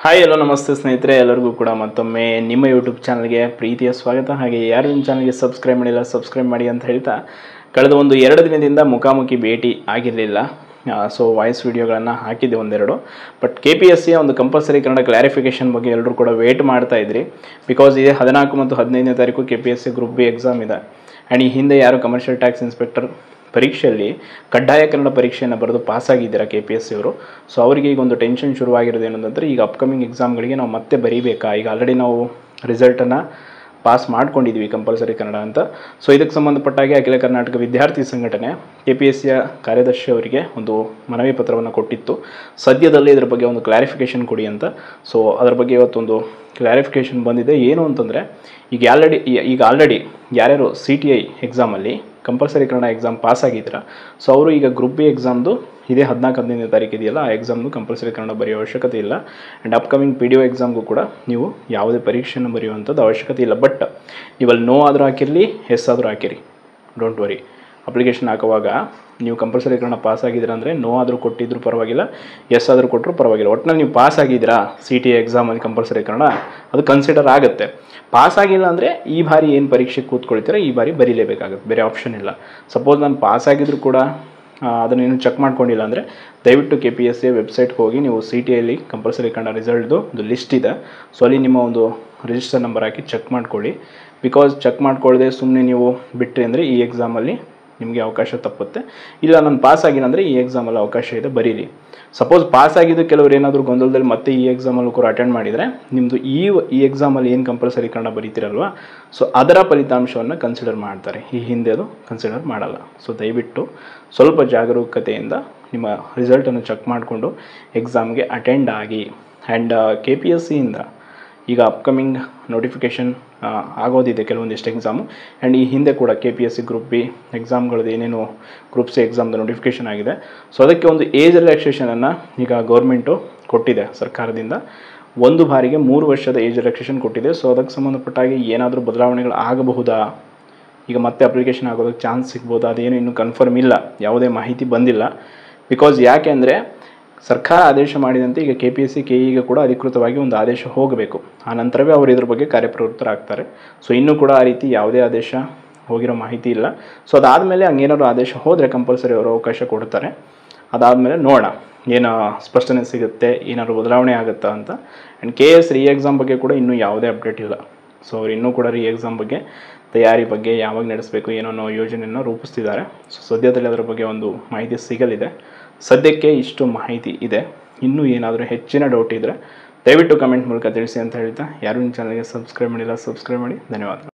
hi ಎಲ್ಲೋ ನಮಸ್ತೆ ಸ್ನೇಹಿತರೆ ಎಲ್ಲರಿಗೂ ಕೂಡ ಮತ್ತೊಮ್ಮೆ ನಿಮ್ಮ ಯೂಟ್ಯೂಬ್ ಚಾನಲ್ಗೆ ಪ್ರೀತಿಯ ಸ್ವಾಗತ ಹಾಗೆ ಯಾರು ನಿಮ್ಮ ಚಾನಲ್ಗೆ ಸಬ್ಸ್ಕ್ರೈಬ್ ಮಾಡಿಲ್ಲ ಸಬ್ಸ್ಕ್ರೈಬ್ ಮಾಡಿ ಅಂತ ಹೇಳ್ತಾ ಕಳೆದ ಒಂದು ಎರಡು ದಿನದಿಂದ ಮುಖಾಮುಖಿ ಭೇಟಿ ಆಗಿರಲಿಲ್ಲ ಸೊ ವಾಯ್ಸ್ ವಿಡಿಯೋಗಳನ್ನು ಹಾಕಿದ್ದೆ ಒಂದೆರಡು ಬಟ್ ಕೆ ಪಿ ಎಸ್ ಸಿಯ ಒಂದು ಕಂಪಲ್ಸರಿ ಕನ್ನಡ ಕ್ಲಾರಿಫಿಕೇಷನ್ ಬಗ್ಗೆ ಎಲ್ಲರೂ ಕೂಡ ವೇಟ್ ಮಾಡ್ತಾ ಇದ್ರಿ ಬಿಕಾಸ್ ಇದೇ ಹದಿನಾಲ್ಕು ಮತ್ತು ಹದಿನೈದನೇ ತಾರೀಕು K P S C group B exam ಇದೆ ಆ್ಯಂಡ್ ಈ ಹಿಂದೆ ಯಾರು ಕಮರ್ಷಿಯಲ್ ಟ್ಯಾಕ್ಸ್ ಇನ್ಸ್ಪೆಕ್ಟರ್ ಪರೀಕ್ಷೆಯಲ್ಲಿ ಕಡ್ಡಾಯ ಕನ್ನಡ ಪರೀಕ್ಷೆಯನ್ನು ಬರೆದು ಪಾಸ್ ಆಗಿದ್ದೀರಾ ಕೆ ಪಿ ಎಸ್ ಸಿ ಅವರು ಸೊ ಅವರಿಗೆ ಈಗ ಒಂದು ಟೆನ್ಷನ್ ಶುರುವಾಗಿರೋದು ಏನಂತಂದರೆ ಈಗ ಅಪ್ಕಮಿಂಗ್ ಎಕ್ಸಾಮ್ಗಳಿಗೆ ನಾವು ಮತ್ತೆ ಬರೀಬೇಕಾ ಈಗ ಆಲ್ರೆಡಿ ನಾವು ರಿಸಲ್ಟನ್ನು ಪಾಸ್ ಮಾಡ್ಕೊಂಡಿದ್ವಿ ಕಂಪಲ್ಸರಿ ಕನ್ನಡ ಅಂತ ಸೊ ಇದಕ್ಕೆ ಸಂಬಂಧಪಟ್ಟಾಗೆ ಅಖಿಲ ಕರ್ನಾಟಕ ವಿದ್ಯಾರ್ಥಿ ಸಂಘಟನೆ ಕೆ ಪಿ ಎಸ್ ಸಿಯ ಕಾರ್ಯದರ್ಶಿ ಅವರಿಗೆ ಒಂದು ಮನವಿ ಪತ್ರವನ್ನು ಕೊಟ್ಟಿತ್ತು ಸದ್ಯದಲ್ಲೇ ಇದರ ಬಗ್ಗೆ ಒಂದು ಕ್ಲಾರಿಫಿಕೇಷನ್ ಕೊಡಿ ಅಂತ ಸೊ ಅದರ ಬಗ್ಗೆ ಇವತ್ತೊಂದು ಕ್ಲಾರಿಫಿಕೇಷನ್ ಬಂದಿದೆ ಏನು ಅಂತಂದರೆ ಈಗ ಆಲ್ರೆಡಿ ಈಗ ಆಲ್ರೆಡಿ ಯಾರ್ಯಾರು ಸಿ ಟಿ ಐ ಎಕ್ಸಾಮಲ್ಲಿ ಕಂಪಲ್ಸರಿ ಕನ್ನಡ ಎಕ್ಸಾಮ್ ಪಾಸ್ ಆಗಿದ್ದೀರಾ ಸೊ ಅವರು ಈಗ ಗ್ರೂಪ್ ಬಿ ಎಕ್ಸಾಮ್ದು ಇದೇ ಹದಿನಾಲ್ಕು ಹದಿನೈದನೇ ತಾರೀಕು ಇದೆಯಲ್ಲ ಆ ಎಕ್ಸಾಮ್ದು ಕಂಪಲ್ಸರಿ ಕನ್ನಡ ಬರೆಯೋ ಅವಶ್ಯಕತೆ ಇಲ್ಲ and upcoming P D O ಎಕ್ಸಾಮ್ಗೂ ಕೂಡ ನೀವು ಯಾವುದೇ ಪರೀಕ್ಷೆಯನ್ನು ಬರೆಯುವಂಥದ್ದು ಅವಶ್ಯಕತೆ ಇಲ್ಲ ಬಟ್ ನೀವು ಅಲ್ಲಿ ನೋ ಆದರೂ ಹಾಕಿರಲಿ ಎಸ್ ಆದರೂ ಹಾಕಿರಿ ಡೋಂಟ್ ವರಿ ಅಪ್ಲಿಕೇಶನ್ ಹಾಕುವಾಗ ನೀವು ಕಂಪಲ್ಸರಿ ಕನ್ನಡ ಪಾಸ್ ಆಗಿದ್ದೀರಾ ಅಂದರೆ ನೋ ಆದರೂ ಕೊಟ್ಟಿದ್ರು ಪರವಾಗಿಲ್ಲ ಎಸ್ ಆದರೂ ಕೊಟ್ಟರು ಪರವಾಗಿಲ್ಲ ಒಟ್ಟಿನಲ್ಲಿ ನೀವು ಪಾಸ್ ಆಗಿದ್ದೀರಾ ಸಿ ಟಿ ಎಕ್ಸಾಮಲ್ಲಿ ಕಂಪಲ್ಸರಿ ಕನ್ನಡ ಅದು ಕನ್ಸಿಡರ್ ಆಗುತ್ತೆ ಪಾಸ್ ಆಗಿಲ್ಲ ಅಂದರೆ ಈ ಬಾರಿ ಏನು ಪರೀಕ್ಷೆ ಕೂತ್ಕೊಳ್ತೀರಾ ಈ ಬಾರಿ ಬರೀಲೇಬೇಕಾಗುತ್ತೆ ಬೇರೆ ಆಪ್ಷನ್ ಇಲ್ಲ ಸಪೋಸ್ ನಾನು ಪಾಸ್ ಆಗಿದ್ರು ಕೂಡ ಆ, ಅದನ್ನೇನು ಚೆಕ್ ಮಾಡ್ಕೊಂಡಿಲ್ಲ ಅಂದರೆ ದಯವಿಟ್ಟು ಕೆ ಪಿ ಎಸ್ ಸಿ ವೆಬ್ಸೈಟ್ಗೆ ಹೋಗಿ ನೀವು ಸಿ ಟಿ ಐಲಿ ಕಂಪಲ್ಸರಿ ಕನ್ನಡ ರಿಸಲ್ಟ್ದು ಒಂದು ಲಿಸ್ಟ್ ಇದೆ ಸೊ ಅಲ್ಲಿ ನಿಮ್ಮ ಒಂದು ರಿಜಿಸ್ಟರ್ ನಂಬರ್ ಹಾಕಿ ಚೆಕ್ ಮಾಡ್ಕೊಳ್ಳಿ ಬಿಕಾಸ್ ಚೆಕ್ ಮಾಡ್ಕೊಳ್ಳದೆ ಸುಮ್ಮನೆ ನೀವು ಬಿಟ್ಟರೆ ಅಂದರೆ ಈ ಎಕ್ಸಾಮಲ್ಲಿ ನಿಮಗೆ ಅವಕಾಶ ತಪ್ಪುತ್ತೆ ಇಲ್ಲ ನಾನು ಪಾಸ್ ಆಗಿಲ್ಲ ಅಂದರೆ ಈ ಎಕ್ಸಾಮಲ್ಲಿ ಅವಕಾಶ ಇದೆ ಬರೀರಿ ಸಪೋಸ್ ಪಾಸ್ ಆಗಿದ್ದು ಕೆಲವರು ಏನಾದರೂ ಗೊಂದಲದಲ್ಲಿ ಮತ್ತೆ ಈ ಎಕ್ಸಾಮಲ್ಲೂ ಕೂಡ ಅಟೆಂಡ್ ಮಾಡಿದರೆ ನಿಮ್ಮದು ಈ ಈ ಎಕ್ಸಾಮಲ್ಲಿ ಏನು ಕಂಪಲ್ಸರಿ ಕನ್ನಡ ಬರೀತಿರಲ್ವಾ ಸೊ ಅದರ ಫಲಿತಾಂಶವನ್ನು ಕನ್ಸಿಡರ್ ಮಾಡ್ತಾರೆ ಈ ಹಿಂದೆ ಅದು ಕನ್ಸಿಡರ್ ಮಾಡಲ್ಲ ಸೊ ದಯವಿಟ್ಟು ಸ್ವಲ್ಪ ಜಾಗರೂಕತೆಯಿಂದ ನಿಮ್ಮ ರಿಸಲ್ಟನ್ನು ಚೆಕ್ ಮಾಡಿಕೊಂಡು ಎಕ್ಸಾಮ್ಗೆ ಅಟೆಂಡ್ ಆಗಿ ಆ್ಯಂಡ್ ಕೆ ಪಿ ಎಸ್ ಸಿಯಿಂದ ಈಗ ಅಪ್ಕಮಿಂಗ್ ನೋಟಿಫಿಕೇಷನ್ ಆಗೋದಿದೆ ಕೆಲವೊಂದಿಷ್ಟು ಎಕ್ಸಾಮು ಆ್ಯಂಡ್ ಈ ಹಿಂದೆ ಕೂಡ K P S C group B ಎಕ್ಸಾಮ್ಗಳದ್ದು ಏನೇನು ಗ್ರೂಪ್ ಸಿ ಎಕ್ಸಾಮ್ದು ನೋಟಿಫಿಕೇಷನ್ ಆಗಿದೆ ಸೊ ಅದಕ್ಕೆ ಒಂದು ಏಜ್ ರಿಲ್ಯಾಕ್ಸೇಷನನ್ನು ಈಗ ಗೌರ್ಮೆಂಟು ಕೊಟ್ಟಿದೆ ಸರ್ಕಾರದಿಂದ ಒಂದು ಬಾರಿಗೆ ಮೂರು ವರ್ಷದ ಏಜ್ ರಿಲ್ಯಾಕ್ಸೇಷನ್ ಕೊಟ್ಟಿದೆ ಸೊ ಅದಕ್ಕೆ ಸಂಬಂಧಪಟ್ಟಾಗಿ ಏನಾದರೂ ಬದಲಾವಣೆಗಳು ಆಗಬಹುದಾ ಈಗ ಮತ್ತೆ ಅಪ್ಲಿಕೇಶನ್ ಆಗೋದಕ್ಕೆ ಚಾನ್ಸ್ ಸಿಗ್ಬೋದಾ ಅದೇನು ಇನ್ನೂ ಕನ್ಫರ್ಮ್ ಇಲ್ಲ ಯಾವುದೇ ಮಾಹಿತಿ ಬಂದಿಲ್ಲ ಬಿಕಾಸ್ ಯಾಕೆ ಅಂದರೆ ಸರ್ಕಾರ ಆದೇಶ ಮಾಡಿದಂತೆ ಈಗ K P S C K ಈಗ ಕೂಡ ಅಧಿಕೃತವಾಗಿ ಒಂದು ಆದೇಶ ಹೋಗಬೇಕು ಆ ನಂತರವೇ ಅವರು ಇದ್ರ ಬಗ್ಗೆ ಕಾರ್ಯಪ್ರವೃತ್ತರಾಗ್ತಾರೆ ಸೊ ಇನ್ನೂ ಕೂಡ ಆ ರೀತಿ ಯಾವುದೇ ಆದೇಶ ಹೋಗಿರೋ ಮಾಹಿತಿ ಇಲ್ಲ ಸೊ ಅದಾದಮೇಲೆ ಹಂಗೇನಾದ್ರು ಆದೇಶ ಹೋದರೆ ಕಂಪಲ್ಸರಿ ಅವರು ಅವಕಾಶ ಕೊಡ್ತಾರೆ ಅದಾದಮೇಲೆ ನೋಡೋಣ ಏನು ಸ್ಪಷ್ಟನೆ ಸಿಗುತ್ತೆ ಏನಾದ್ರು ಬದಲಾವಣೆ ಆಗುತ್ತಾ ಅಂತ ಆ್ಯಂಡ್ ಕೆ ಎಸ್ ರಿ ಎಕ್ಸಾಮ್ ಬಗ್ಗೆ ಕೂಡ ಇನ್ನೂ ಯಾವುದೇ ಅಪ್ಡೇಟ್ ಇಲ್ಲ ಸೊ ಅವ್ರು ಇನ್ನೂ ಕೂಡ ರಿ ಎಕ್ಸಾಮ್ ಬಗ್ಗೆ ತಯಾರಿ ಬಗ್ಗೆ ಯಾವಾಗ ನಡೆಸಬೇಕು ಏನೋ ಅನ್ನೋ ಯೋಜನೆಯನ್ನು ರೂಪಿಸ್ತಿದ್ದಾರೆ ಸೊ ಸದ್ಯದಲ್ಲಿ ಅದರ ಬಗ್ಗೆ ಒಂದು ಮಾಹಿತಿ ಸಿಗಲಿದೆ ಸದ್ಯಕ್ಕೆ ಇಷ್ಟು ಮಾಹಿತಿ ಇದೆ ಇನ್ನೂ ಏನಾದರೂ ಹೆಚ್ಚಿನ ಡೌಟ್ ಇದ್ದರೆ ದಯವಿಟ್ಟು ಕಮೆಂಟ್ ಮೂಲಕ ತಿಳಿಸಿ ಅಂತ ಹೇಳ್ತಾ ಯಾರು ನಿಮ್ಮ ಚಾನಲ್ಗೆ ಸಬ್ಸ್ಕ್ರೈಬ್ ಮಾಡಿಲ್ಲ ಸಬ್ಸ್ಕ್ರೈಬ್ ಮಾಡಿ ಧನ್ಯವಾದ